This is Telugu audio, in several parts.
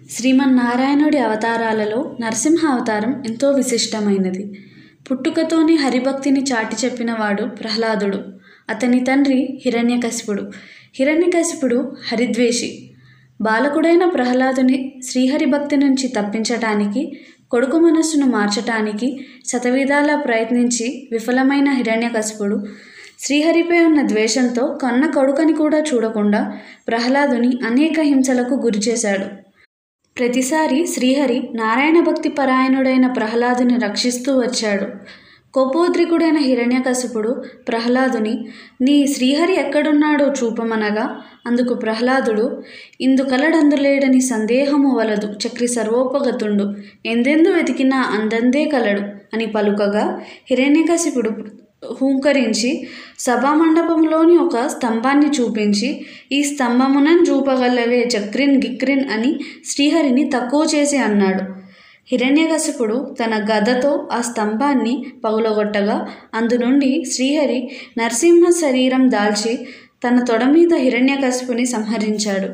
శ్రీమన్నారాయణుడి అవతారాలలో నరసింహ అవతారం ఎంతో విశిష్టమైనది పుట్టుకతోనే హరిభక్తిని చాటి చెప్పినవాడు ప్రహ్లాదుడు అతని తండ్రి హిరణ్యకశిపుడు హిరణ్యకశిపుడు హరిద్వేషి బాలకుడైన ప్రహ్లాదుని శ్రీహరి భక్తి నుంచి తప్పించటానికి కొడుకు మనస్సును మార్చటానికి శతవిధాలా ప్రయత్నించి విఫలమైన హిరణ్యకశిపుడు శ్రీహరిపై ఉన్న ద్వేషంతో కన్న కొడుకని కూడా చూడకుండా ప్రహ్లాదుని అనేక హింసలకు గురిచేశాడు ప్రతిసారి శ్రీహరి నారాయణ భక్తి పరాయణుడైన ప్రహ్లాదుని రక్షిస్తూ వచ్చాడు కోపోద్రికుడైన హిరణ్యకశిపుడు ప్రహ్లాదుని నీ శ్రీహరి ఎక్కడున్నాడో చూపమనగా అందుకు ప్రహ్లాదుడు ఇందుకలడందులేడని సందేహము వలదు చక్రి సర్వోపగతుండు ఎందెందు వెతికినా అందందే కలడు అని పలుకగా హిరణ్యకశిపుడు హూంకరించి సభామండపంలోని ఒక స్తంభాన్ని చూపించి ఈ స్తంభమునన్ చూపగలవే చక్రిన్ గిక్రిన్ అని శ్రీహరిని తక్కువ చేసి అన్నాడు హిరణ్యకశిపుడు తన గదతో ఆ స్తంభాన్ని పగులగొట్టగా అందు నుండి శ్రీహరి నరసింహ శరీరం దాల్చి తన తొడ మీద హిరణ్యకశిపుని సంహరించాడు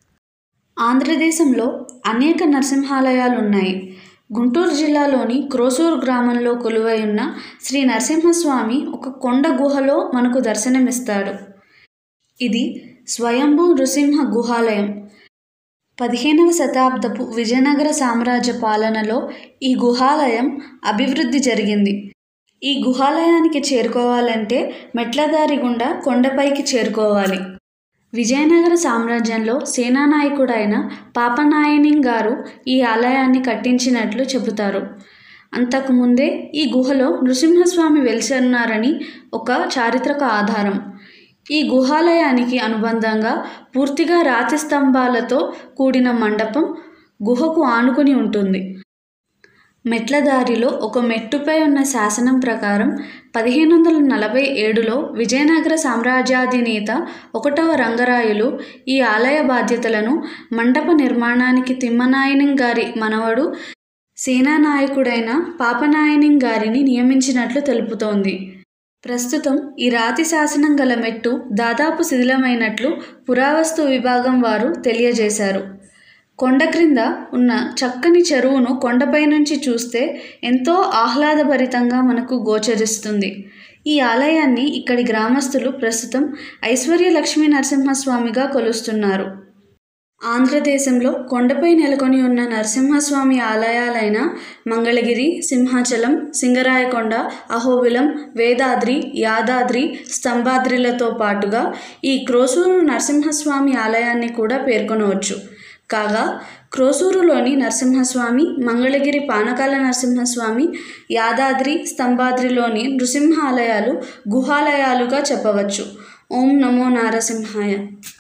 ఆంధ్రదేశంలో అనేక నరసింహాలయాలు ఉన్నాయి గుంటూరు జిల్లాలోని క్రోసూరు గ్రామంలో కొలువై ఉన్న శ్రీ నరసింహస్వామి ఒక కొండ గుహలో మనకు దర్శనమిస్తాడు ఇది స్వయంభూ నృసింహ గుహాలయం పదిహేనవ శతాబ్దపు విజయనగర సామ్రాజ్య పాలనలో ఈ గుహాలయం అభివృద్ధి జరిగింది ఈ గుహాలయానికి చేరుకోవాలంటే మెట్లదారి గుండా కొండపైకి చేరుకోవాలి విజయనగర సామ్రాజ్యంలో సేనానాయకుడైన పాపనాయనింగ్ గారు ఈ ఆలయాన్ని కట్టించినట్లు చెబుతారు అంతకుముందే ఈ గుహలో నృసింహస్వామి వెలిసన్నారని ఒక చారిత్రక ఆధారం ఈ గుహాలయానికి అనుబంధంగా పూర్తిగా రాతి స్తంభాలతో కూడిన మండపం గుహకు ఆనుకుని ఉంటుంది మెట్ల దారిలో ఒక మెట్టుపై ఉన్న శాసనం ప్రకారం పదిహేను వందల నలభై ఏడులో విజయనగర సామ్రాజ్యాధినేత ఒకటవ రంగరాయలు ఈ ఆలయ బాధ్యతలను మండప నిర్మాణానికి తిమ్మనాయనింగ్ గారి మనవడు సేనానాయకుడైన పాపనాయనింగ్ గారిని నియమించినట్లు తెలుపుతోంది ప్రస్తుతం ఈ రాతి శాసనం గల మెట్టు దాదాపు శిథిలమైనట్లు పురావస్తు విభాగం వారు తెలియజేశారు కొండ క్రింద ఉన్న చక్కని చెరువును కొండపై నుంచి చూస్తే ఎంతో ఆహ్లాదభరితంగా మనకు గోచరిస్తుంది ఈ ఆలయాన్ని ఇక్కడి గ్రామస్తులు ప్రస్తుతం ఐశ్వర్య లక్ష్మీ నరసింహస్వామిగా కొలుస్తున్నారు ఆంధ్రదేశంలో కొండపై నెలకొని ఉన్న నరసింహస్వామి ఆలయాలైన మంగళగిరి సింహాచలం సింగరాయకొండ అహోబిలం వేదాద్రి యాదాద్రి స్తంభాద్రిలతో పాటుగా ఈ క్రోసూరు నరసింహస్వామి ఆలయాన్ని కూడా పేర్కొనవచ్చు కాగా క్రోసూరులోని నరసింహస్వామి మంగళగిరి పానకాల నరసింహస్వామి యాదాద్రి స్తంభాద్రిలోని నృసింహ ఆలయాలు గుహాలయాలుగా చెప్పవచ్చు ఓం నమో నారసింహాయ